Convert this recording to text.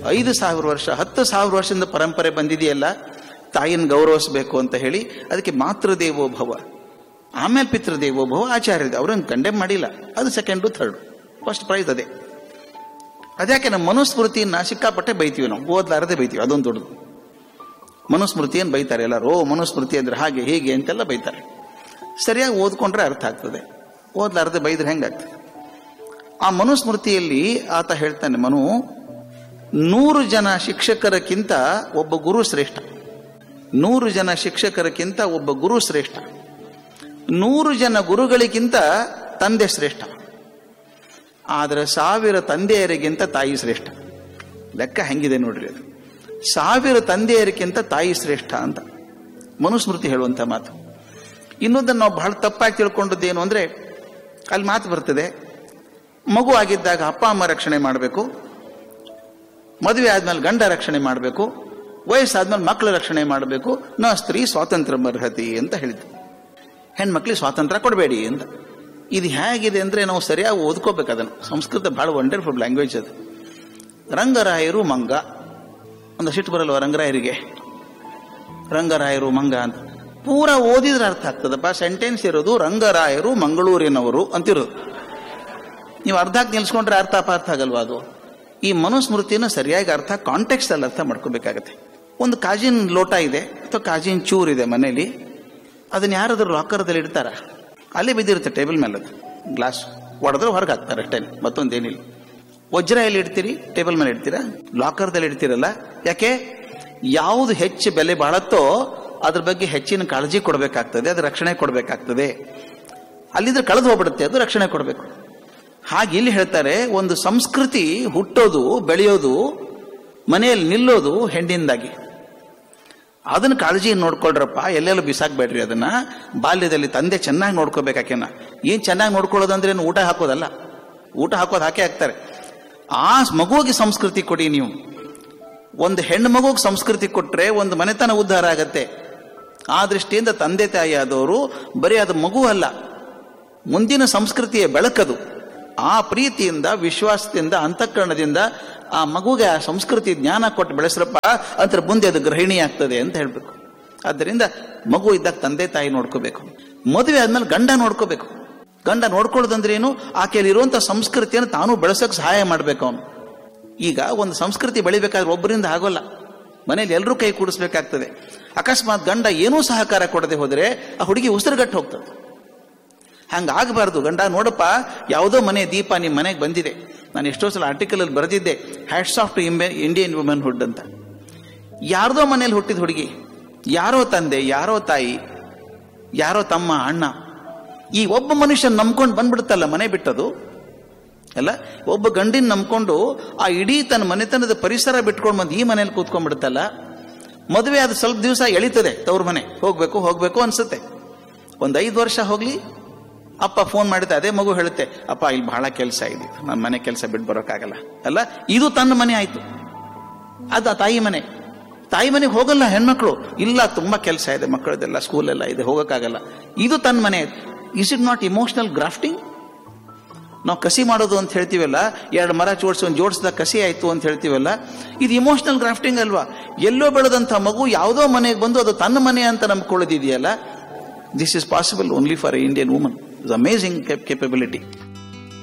ಐದು ಸಾವಿರ ವರ್ಷ ಹತ್ತು ಸಾವಿರ ವರ್ಷದಿಂದ ಪರಂಪರೆ ಬಂದಿದೆಯಲ್ಲ ತಾಯಿನ ಗೌರವಿಸಬೇಕು ಅಂತ ಹೇಳಿ ಅದಕ್ಕೆ ಮಾತೃದೇವೋ ಭವ ಆಮೇಲೆ ಪಿತೃದೇವೋ ಭವ ಆಚಾರ್ಯ ಅವ್ರನ್ನ ಕಂಡೆಮ್ ಮಾಡಿಲ್ಲ ಅದು ಸೆಕೆಂಡು ಥರ್ಡ್ ಫಸ್ಟ್ ಪ್ರೈಸ್ ಅದೇ ಅದ್ಯಾಕೆ ನಮ್ಮ ಮನುಸ್ಮೃತಿಯನ್ನ ಸಿಕ್ಕಾಪಟ್ಟೆ ಬೈತೀವಿ ನಾವು ಓದ್ಲಾರದೆ ಬೈತೀವಿ ಅದೊಂದು ದೊಡ್ಡದು ಮನುಸ್ಮೃತಿಯನ್ನು ಬೈತಾರೆ ಎಲ್ಲರೂ ಓ ಮನುಸ್ಮೃತಿ ಅಂದ್ರೆ ಹಾಗೆ ಹೀಗೆ ಅಂತೆಲ್ಲ ಬೈತಾರೆ ಸರಿಯಾಗಿ ಓದ್ಕೊಂಡ್ರೆ ಅರ್ಥ ಆಗ್ತದೆ ಓದ್ಲಾರದೆ ಬೈದ್ರೆ ಹೆಂಗಾಗ್ತದೆ ಆ ಮನುಸ್ಮೃತಿಯಲ್ಲಿ ಆತ ಹೇಳ್ತಾನೆ ಮನು ನೂರು ಜನ ಶಿಕ್ಷಕರಕ್ಕಿಂತ ಒಬ್ಬ ಗುರು ಶ್ರೇಷ್ಠ ನೂರು ಜನ ಶಿಕ್ಷಕರಕ್ಕಿಂತ ಒಬ್ಬ ಗುರು ಶ್ರೇಷ್ಠ ನೂರು ಜನ ಗುರುಗಳಿಗಿಂತ ತಂದೆ ಶ್ರೇಷ್ಠ ಆದರೆ ಸಾವಿರ ತಂದೆಯರಿಗಿಂತ ತಾಯಿ ಶ್ರೇಷ್ಠ ಲೆಕ್ಕ ಹೆಂಗಿದೆ ನೋಡ್ರಿ ಅದು ಸಾವಿರ ತಂದೆಯರಿಗಿಂತ ತಾಯಿ ಶ್ರೇಷ್ಠ ಅಂತ ಮನುಸ್ಮೃತಿ ಹೇಳುವಂತ ಮಾತು ಇನ್ನೊಂದನ್ನು ನಾವು ಬಹಳ ತಪ್ಪಾಗಿ ತಿಳ್ಕೊಂಡದ್ದೇನು ಅಂದ್ರೆ ಅಲ್ಲಿ ಮಾತು ಬರ್ತದೆ ಮಗು ಆಗಿದ್ದಾಗ ಅಪ್ಪ ಅಮ್ಮ ರಕ್ಷಣೆ ಮಾಡಬೇಕು ಮದುವೆ ಆದ್ಮೇಲೆ ಗಂಡ ರಕ್ಷಣೆ ಮಾಡಬೇಕು ವಯಸ್ಸಾದ್ಮೇಲೆ ಮಕ್ಕಳ ರಕ್ಷಣೆ ಮಾಡಬೇಕು ನ ಸ್ತ್ರೀ ಸ್ವಾತಂತ್ರ್ಯ ಅರ್ಹತಿ ಅಂತ ಹೇಳಿದ್ರು ಹೆಣ್ಮಕ್ಳಿಗೆ ಸ್ವಾತಂತ್ರ್ಯ ಕೊಡಬೇಡಿ ಅಂತ ಇದು ಹೇಗಿದೆ ಅಂದ್ರೆ ನಾವು ಸರಿಯಾಗಿ ಓದ್ಕೋಬೇಕು ಅದನ್ನು ಸಂಸ್ಕೃತ ಬಹಳ ವಂಡರ್ಫುಲ್ ಲ್ಯಾಂಗ್ವೇಜ್ ಅದು ರಂಗರಾಯರು ಮಂಗ ಒಂದು ಸಿಟ್ಟು ಬರಲ್ವ ರಂಗರಾಯರಿಗೆ ರಂಗರಾಯರು ಮಂಗ ಅಂತ ಪೂರ ಓದಿದ್ರೆ ಅರ್ಥ ಆಗ್ತದಪ್ಪ ಸೆಂಟೆನ್ಸ್ ಇರೋದು ರಂಗರಾಯರು ಮಂಗಳೂರಿನವರು ಅಂತಿರೋದು ನೀವು ಅರ್ಧಕ್ಕೆ ನಿಲ್ಸ್ಕೊಂಡ್ರೆ ಅರ್ಥ ಅಪಾರ್ಥ ಆಗಲ್ವಾ ಅದು ಈ ಮನುಸ್ಮೃತಿನ ಸರಿಯಾಗಿ ಅರ್ಥ ಕಾಂಟೆಕ್ಸ್ಟ್ ಅಲ್ಲಿ ಅರ್ಥ ಮಾಡ್ಕೋಬೇಕಾಗತ್ತೆ ಒಂದು ಕಾಜಿನ ಲೋಟ ಇದೆ ಅಥವಾ ಕಾಜಿನ ಚೂರ್ ಇದೆ ಮನೇಲಿ ಅದನ್ನ ಯಾರಾದ್ರೂ ಲಾಕರ್ದಲ್ಲಿ ಇಡ್ತಾರ ಅಲ್ಲೇ ಬಿದ್ದಿರುತ್ತೆ ಟೇಬಲ್ ಮೇಲೆ ಅದು ಗ್ಲಾಸ್ ಹೊಡೆದ್ರೆ ಹೊರಗೆ ಹಾಕ್ತಾರೆ ಅಷ್ಟೇ ಮತ್ತೊಂದೇನಿಲ್ಲ ವಜ್ರ ಎಲ್ಲಿ ಇಡ್ತೀರಿ ಟೇಬಲ್ ಮೇಲೆ ಇಡ್ತೀರಾ ಲಾಕರ್ದಲ್ಲಿ ಇಡ್ತೀರಲ್ಲ ಯಾಕೆ ಯಾವುದು ಹೆಚ್ಚು ಬೆಲೆ ಬಾಳತ್ತೋ ಅದ್ರ ಬಗ್ಗೆ ಹೆಚ್ಚಿನ ಕಾಳಜಿ ಕೊಡಬೇಕಾಗ್ತದೆ ಅದು ರಕ್ಷಣೆ ಕೊಡಬೇಕಾಗ್ತದೆ ಅಲ್ಲಿದ್ರೆ ಕಳೆದು ಹೋಗ್ಬಿಡುತ್ತೆ ಅದು ರಕ್ಷಣೆ ಕೊಡಬೇಕು ಹಾಗೆ ಇಲ್ಲಿ ಹೇಳ್ತಾರೆ ಒಂದು ಸಂಸ್ಕೃತಿ ಹುಟ್ಟೋದು ಬೆಳೆಯೋದು ಮನೆಯಲ್ಲಿ ನಿಲ್ಲೋದು ಹೆಣ್ಣಿಂದಾಗಿ ಅದನ್ನ ಕಾಳಜಿ ನೋಡ್ಕೊಳ್ರಪ್ಪ ಎಲ್ಲೆಲ್ಲೂ ಬಿಸಾಕ್ಬೇಡ್ರಿ ಅದನ್ನ ಬಾಲ್ಯದಲ್ಲಿ ತಂದೆ ಚೆನ್ನಾಗಿ ನೋಡ್ಕೋಬೇಕಾಕೆನ ಏನ್ ಚೆನ್ನಾಗಿ ನೋಡ್ಕೊಳ್ಳೋದಂದ್ರೆ ಏನು ಊಟ ಹಾಕೋದಲ್ಲ ಊಟ ಹಾಕೋದು ಹಾಕೇ ಹಾಕ್ತಾರೆ ಆ ಮಗುವಿಗೆ ಸಂಸ್ಕೃತಿ ಕೊಡಿ ನೀವು ಒಂದು ಹೆಣ್ಣು ಮಗುಗೆ ಸಂಸ್ಕೃತಿ ಕೊಟ್ರೆ ಒಂದು ಮನೆತನ ಉದ್ಧಾರ ಆಗತ್ತೆ ಆ ದೃಷ್ಟಿಯಿಂದ ತಂದೆ ತಾಯಿ ಆದವರು ಬರೀ ಅದು ಮಗು ಅಲ್ಲ ಮುಂದಿನ ಸಂಸ್ಕೃತಿಯ ಬೆಳಕದು ಆ ಪ್ರೀತಿಯಿಂದ ವಿಶ್ವಾಸದಿಂದ ಅಂತಃಕರಣದಿಂದ ಆ ಮಗುಗೆ ಆ ಸಂಸ್ಕೃತಿ ಜ್ಞಾನ ಕೊಟ್ಟು ಬೆಳೆಸ್ರಪ್ಪ ಅಂತ ಮುಂದೆ ಅದು ಗೃಹಿಣಿ ಆಗ್ತದೆ ಅಂತ ಹೇಳ್ಬೇಕು ಆದ್ದರಿಂದ ಮಗು ಇದ್ದಾಗ ತಂದೆ ತಾಯಿ ನೋಡ್ಕೋಬೇಕು ಮದುವೆ ಆದ್ಮೇಲೆ ಗಂಡ ನೋಡ್ಕೋಬೇಕು ಗಂಡ ನೋಡ್ಕೊಳ್ಳೋದಂದ್ರೆ ಏನು ಆಕೆಯಲ್ಲಿ ಇರುವಂತ ಸಂಸ್ಕೃತಿಯನ್ನು ತಾನು ಬೆಳೆಸೋಕೆ ಸಹಾಯ ಮಾಡ್ಬೇಕು ಅವನು ಈಗ ಒಂದು ಸಂಸ್ಕೃತಿ ಬೆಳಿಬೇಕಾದ್ರೆ ಒಬ್ಬರಿಂದ ಆಗೋಲ್ಲ ಮನೇಲಿ ಎಲ್ಲರೂ ಕೈ ಕೂಡಿಸ್ಬೇಕಾಗ್ತದೆ ಅಕಸ್ಮಾತ್ ಗಂಡ ಏನೂ ಸಹಕಾರ ಕೊಡದೆ ಹೋದ್ರೆ ಆ ಹುಡುಗಿ ಉಸಿರುಗಟ್ಟು ಹೋಗ್ತದೆ ಹಂಗಾಗಬಾರ್ದು ಗಂಡ ನೋಡಪ್ಪ ಯಾವುದೋ ಮನೆ ದೀಪ ನಿಮ್ಮ ಮನೆಗೆ ಬಂದಿದೆ ನಾನು ಎಷ್ಟೋ ಸಲ ಆರ್ಟಿಕಲ್ ಅಲ್ಲಿ ಬರೆದಿದ್ದೆ hats off to Indian womanhood ಅಂತ ಯಾರ್ದೋ ಮನೇಲಿ ಹುಟ್ಟಿದ ಹುಡುಗಿ ಯಾರೋ ತಂದೆ ಯಾರೋ ತಾಯಿ ಯಾರೋ ತಮ್ಮ ಅಣ್ಣ ಈ ಒಬ್ಬ ಮನುಷ್ಯ ನಂಬ್ಕೊಂಡು ಬಂದ್ಬಿಡುತ್ತಲ್ಲ ಮನೆ ಬಿಟ್ಟದು ಅಲ್ಲ ಒಬ್ಬ ಗಂಡಿನ ನಂಬ್ಕೊಂಡು ಆ ಇಡೀ ತನ್ನ ಮನೆತನದ ಪರಿಸರ ಬಿಟ್ಕೊಂಡು ಬಂದು ಈ ಮನೇಲಿ ಕೂತ್ಕೊಂಡ್ಬಿಡುತ್ತಲ್ಲ ಮದುವೆ ಆದ ಸ್ವಲ್ಪ ದಿವಸ ಎಳಿತದೆ ತವ್ರ ಮನೆ ಹೋಗ್ಬೇಕು ಹೋಗ್ಬೇಕು ಅನ್ಸುತ್ತೆ ಒಂದ್ ಐದು ವರ್ಷ ಹೋಗ್ಲಿ ಅಪ್ಪ ಫೋನ್ ಮಾಡಿದ್ರೆ ಅದೇ ಮಗು ಹೇಳುತ್ತೆ ಅಪ್ಪ ಇಲ್ಲಿ ಬಹಳ ಕೆಲಸ ಇದೆ ನನ್ನ ಮನೆ ಕೆಲಸ ಬಿಟ್ಟು ಬರೋಕ್ಕಾಗಲ್ಲ ಅಲ್ಲ ಇದು ತನ್ನ ಮನೆ ಆಯ್ತು ಅದು ಆ ತಾಯಿ ಮನೆ ತಾಯಿ ಮನೆಗೆ ಹೋಗಲ್ಲ ಹೆಣ್ಮಕ್ಳು ಇಲ್ಲ ತುಂಬಾ ಕೆಲಸ ಇದೆ ಮಕ್ಕಳದೆಲ್ಲ ಸ್ಕೂಲ್ ಎಲ್ಲ ಇದೆ ಹೋಗಕ್ಕಾಗಲ್ಲ ಇದು ತನ್ನ ಮನೆ is it not emotional grafting ನಾವು ಕಸಿ ಮಾಡೋದು ಅಂತ ಹೇಳ್ತೀವಲ್ಲ ಎರಡು ಮರ ಜೋಡಿಸಿ ಒಂದು ಜೋಡಿಸಿದ ಕಸಿ ಆಯ್ತು ಅಂತ ಹೇಳ್ತೀವಲ್ಲ ಇದು ಇಮೋಷನಲ್ ಗ್ರಾಫ್ಟಿಂಗ್ ಅಲ್ವಾ ಎಲ್ಲೋ ಬೆಳೆದಂಥ ಮಗು ಯಾವುದೋ ಮನೆಗೆ ಬಂದು ಅದು ತನ್ನ ಮನೆ ಅಂತ ನಂಬ್ಕೊಳ್ಳೋದಿದೆಯಲ್ಲ this is possible only for Indian woman is amazing capability